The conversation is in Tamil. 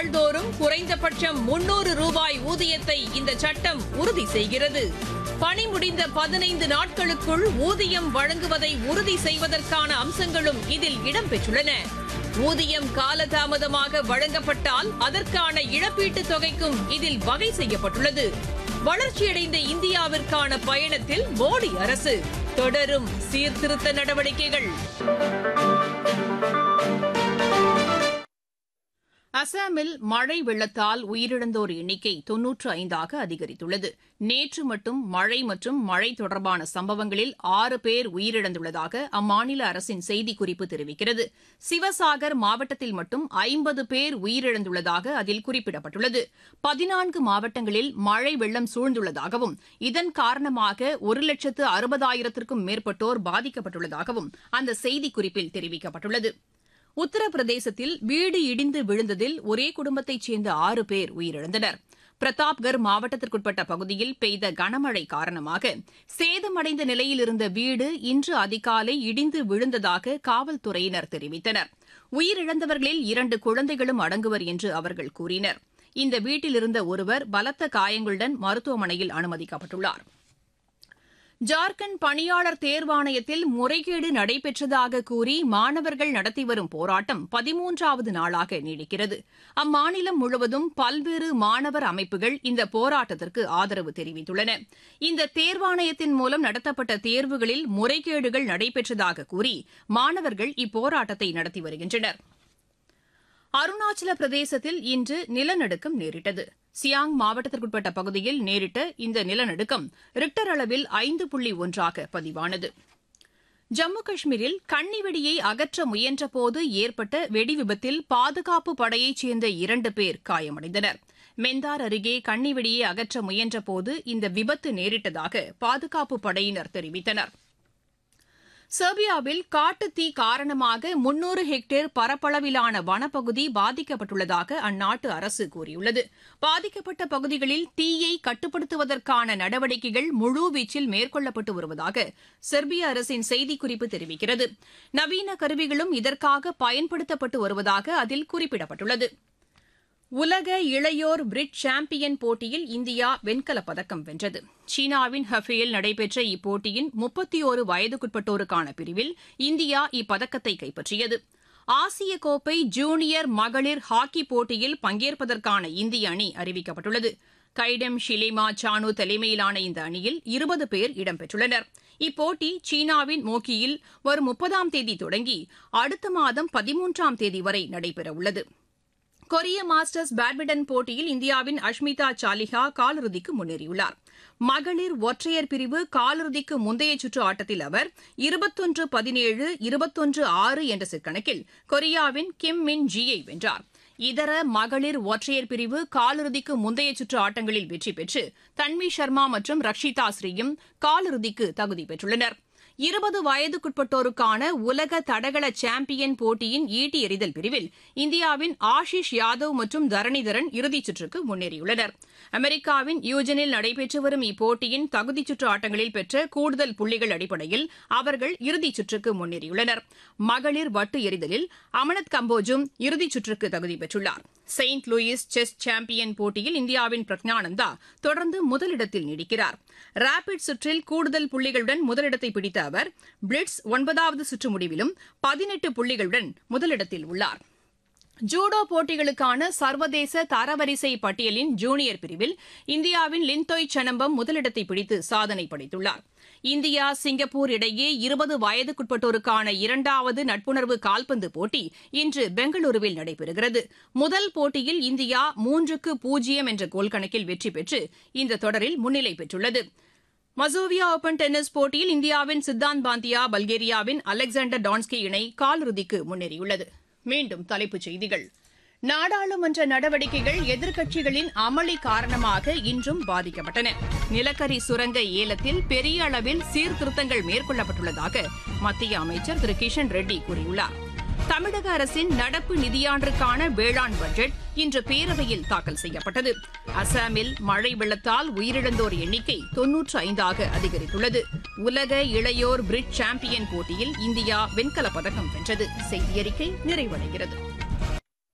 நாள்தோறும் குறைந்தபட்சம் முன்னூறு ரூபாய் ஊதியத்தை இந்த சட்டம் உறுதி செய்கிறது பணி முடிந்த பதினைந்து நாட்களுக்குள் ஊதியம் வழங்குவதை உறுதி செய்வதற்கான அம்சங்களும் இதில் இடம்பெற்றுள்ளன ஊதியம் காலதாமதமாக வழங்கப்பட்டால் அதற்கான இழப்பீட்டுத் தொகைக்கும் இதில் வகை செய்யப்பட்டுள்ளது வளர்ச்சியடைந்த இந்தியாவிற்கான பயணத்தில் மோடி அரசு தொடரும் சீர்திருத்த நடவடிக்கைகள் அசாமில் மழை வெள்ளத்தால் உயிரிழந்தோர் எண்ணிக்கை தொன்னூற்று ஐந்தாக அதிகரித்துள்ளது நேற்று மட்டும் மழை மற்றும் மழை தொடர்பான சம்பவங்களில் ஆறு பேர் உயிரிழந்துள்ளதாக அம்மாநில அரசின் செய்திக்குறிப்பு தெரிவிக்கிறது சிவசாகர் மாவட்டத்தில் மட்டும் ஐம்பது பேர் உயிரிழந்துள்ளதாக அதில் குறிப்பிடப்பட்டுள்ளது பதினான்கு மாவட்டங்களில் மழை வெள்ளம் சூழ்ந்துள்ளதாகவும் இதன் காரணமாக ஒரு லட்சத்து அறுபதாயிரத்திற்கும் மேற்பட்டோர் பாதிக்கப்பட்டுள்ளதாகவும் அந்த செய்திக்குறிப்பில் தெரிவிக்கப்பட்டுள்ளது உத்தரப்பிரதேசத்தில் வீடு இடிந்து விழுந்ததில் ஒரே குடும்பத்தைச் சேர்ந்த ஆறு பேர் உயிரிழந்தனர் பிரதாப்கர் மாவட்டத்திற்குட்பட்ட பகுதியில் பெய்த கனமழை காரணமாக சேதமடைந்த நிலையில் இருந்த வீடு இன்று அதிகாலை இடிந்து விழுந்ததாக காவல்துறையினர் தெரிவித்தனர் உயிரிழந்தவர்களில் இரண்டு குழந்தைகளும் அடங்குவர் என்று அவர்கள் கூறினர் இந்த வீட்டில் இருந்த ஒருவர் பலத்த காயங்களுடன் மருத்துவமனையில் அனுமதிக்கப்பட்டுள்ளார் ஜார்க்கண்ட் பணியாளர் தேர்வாணையத்தில் முறைகேடு நடைபெற்றதாக கூறி மாணவர்கள் நடத்தி வரும் போராட்டம் பதிமூன்றாவது நாளாக நீடிக்கிறது அம்மாநிலம் முழுவதும் பல்வேறு மாணவர் அமைப்புகள் இந்த போராட்டத்திற்கு ஆதரவு தெரிவித்துள்ளன இந்த தேர்வாணையத்தின் மூலம் நடத்தப்பட்ட தேர்வுகளில் முறைகேடுகள் நடைபெற்றதாக கூறி மாணவர்கள் இப்போராட்டத்தை நடத்தி வருகின்றனர் அருணாச்சல பிரதேசத்தில் இன்று நிலநடுக்கம் நேரிட்டது சியாங் மாவட்டத்திற்குட்பட்ட பகுதியில் நேரிட்ட இந்த நிலநடுக்கம் ரிக்டர் அளவில் ஐந்து புள்ளி ஒன்றாக பதிவானது ஜம்மு காஷ்மீரில் கன்னிவெடியை அகற்ற முயன்றபோது ஏற்பட்ட வெடிவிபத்தில் பாதுகாப்பு படையைச் சேர்ந்த இரண்டு பேர் காயமடைந்தனர் மெந்தார் அருகே கன்னிவெடியை அகற்ற முயன்றபோது இந்த விபத்து நேரிட்டதாக பாதுகாப்பு படையினர் தெரிவித்தனா் செர்பியாவில் காட்டுத்தீ காரணமாக முன்னூறு ஹெக்டேர் பரப்பளவிலான வனப்பகுதி பாதிக்கப்பட்டுள்ளதாக அந்நாட்டு அரசு கூறியுள்ளது பாதிக்கப்பட்ட பகுதிகளில் தீயை கட்டுப்படுத்துவதற்கான நடவடிக்கைகள் முழுவீச்சில் மேற்கொள்ளப்பட்டு வருவதாக செர்பிய அரசின் செய்திக்குறிப்பு தெரிவிக்கிறது நவீன கருவிகளும் இதற்காக பயன்படுத்தப்பட்டு வருவதாக அதில் குறிப்பிடப்பட்டுள்ளது உலக இளையோர் பிரிட் சாம்பியன் போட்டியில் இந்தியா வெண்கலப் பதக்கம் வென்றது சீனாவின் ஹஃபேயில் நடைபெற்ற இப்போட்டியின் முப்பத்தி ஒரு வயதுக்குட்பட்டோருக்கான பிரிவில் இந்தியா இப்பதக்கத்தை கைப்பற்றியது ஆசிய கோப்பை ஜூனியர் மகளிர் ஹாக்கி போட்டியில் பங்கேற்பதற்கான இந்திய அணி அறிவிக்கப்பட்டுள்ளது கைடம் ஷிலிமா சானு தலைமையிலான இந்த அணியில் இருபது பேர் இடம்பெற்றுள்ளனர் இப்போட்டி சீனாவின் மோக்கியில் வரும் முப்பதாம் தேதி தொடங்கி அடுத்த மாதம் பதிமூன்றாம் தேதி வரை நடைபெறவுள்ளது கொரிய மாஸ்டர்ஸ் பேட்மிண்டன் போட்டியில் இந்தியாவின் அஷ்மிதா சாலிஹா காலிறுதிக்கு முன்னேறியுள்ளார் மகளிர் ஒற்றையர் பிரிவு காலிறுதிக்கு முந்தைய சுற்று ஆட்டத்தில் அவர் இருபத்தொன்று பதினேழு இருபத்தொன்று ஆறு என்ற செட் கொரியாவின் கிம் மின் ஜியை வென்றார் இதர மகளிர் ஒற்றையர் பிரிவு காலிறுதிக்கு முந்தைய சுற்று ஆட்டங்களில் வெற்றி பெற்று தன்வி சர்மா மற்றும் ரக்ஷிதா ஸ்ரீயும் காலிறுதிக்கு தகுதி பெற்றுள்ளனர் இருபது வயதுக்குட்பட்டோருக்கான உலக தடகள சாம்பியன் போட்டியின் ஈட்டி எறிதல் பிரிவில் இந்தியாவின் ஆஷிஷ் யாதவ் மற்றும் தரணிதரன் இறுதிச் சுற்றுக்கு முன்னேறியுள்ளனர் அமெரிக்காவின் யூஜனில் நடைபெற்று வரும் இப்போட்டியின் தகுதிச் சுற்று ஆட்டங்களில் பெற்ற கூடுதல் புள்ளிகள் அடிப்படையில் அவர்கள் இறுதிச் சுற்றுக்கு முன்னேறியுள்ளனர் மகளிர் வட்டு எறிதலில் அமனத் கம்போஜும் இறுதிச் சுற்றுக்கு தகுதி பெற்றுள்ளார் செயின்ட் லூயிஸ் செஸ் சாம்பியன் போட்டியில் இந்தியாவின் பிரக்ஞானந்தா தொடர்ந்து முதலிடத்தில் நீடிக்கிறார் ரேபிட் சுற்றில் கூடுதல் புள்ளிகளுடன் முதலிடத்தை பிடித்த அவர் பிளிட்ஸ் ஒன்பதாவது சுற்று முடிவிலும் பதினெட்டு புள்ளிகளுடன் முதலிடத்தில் உள்ளார் ஜூடோ போட்டிகளுக்கான சர்வதேச தரவரிசை பட்டியலின் ஜூனியர் பிரிவில் இந்தியாவின் லின்தோய் சனம்பம் முதலிடத்தை பிடித்து சாதனை படைத்துள்ளார் இந்தியா சிங்கப்பூர் இடையே இருபது வயதுக்குட்பட்டோருக்கான இரண்டாவது நட்புணர்வு கால்பந்து போட்டி இன்று பெங்களூருவில் நடைபெறுகிறது முதல் போட்டியில் இந்தியா மூன்றுக்கு பூஜ்ஜியம் என்ற கோல் கணக்கில் வெற்றி பெற்று இந்த தொடரில் முன்னிலை பெற்றுள்ளது மசோவியா ஓபன் டென்னிஸ் போட்டியில் இந்தியாவின் சித்தாந்த் பாந்தியா பல்கேரியாவின் அலெக்சாண்டர் டான்ஸ்கி இணை காலிறுதிக்கு முன்னேறியுள்ளது மீண்டும் தலைப்புச் செய்திகள் நாடாளுமன்ற நடவடிக்கைகள் எதிர்க்கட்சிகளின் அமளி காரணமாக இன்றும் பாதிக்கப்பட்டன நிலக்கரி சுரங்க ஏலத்தில் பெரிய அளவில் சீர்திருத்தங்கள் மேற்கொள்ளப்பட்டுள்ளதாக மத்திய அமைச்சர் திரு கிஷன் ரெட்டி கூறியுள்ளார் தமிழக அரசின் நடப்பு நிதியாண்டிற்கான வேளாண் பட்ஜெட் இன்று பேரவையில் தாக்கல் செய்யப்பட்டது அசாமில் மழை வெள்ளத்தால் உயிரிழந்தோர் எண்ணிக்கை தொன்னூற்று ஐந்தாக அதிகரித்துள்ளது உலக இளையோர் பிரிட் சாம்பியன் போட்டியில் இந்தியா வெண்கலப் பதக்கம் வென்றது செய்தியறிக்கை நிறைவடைகிறது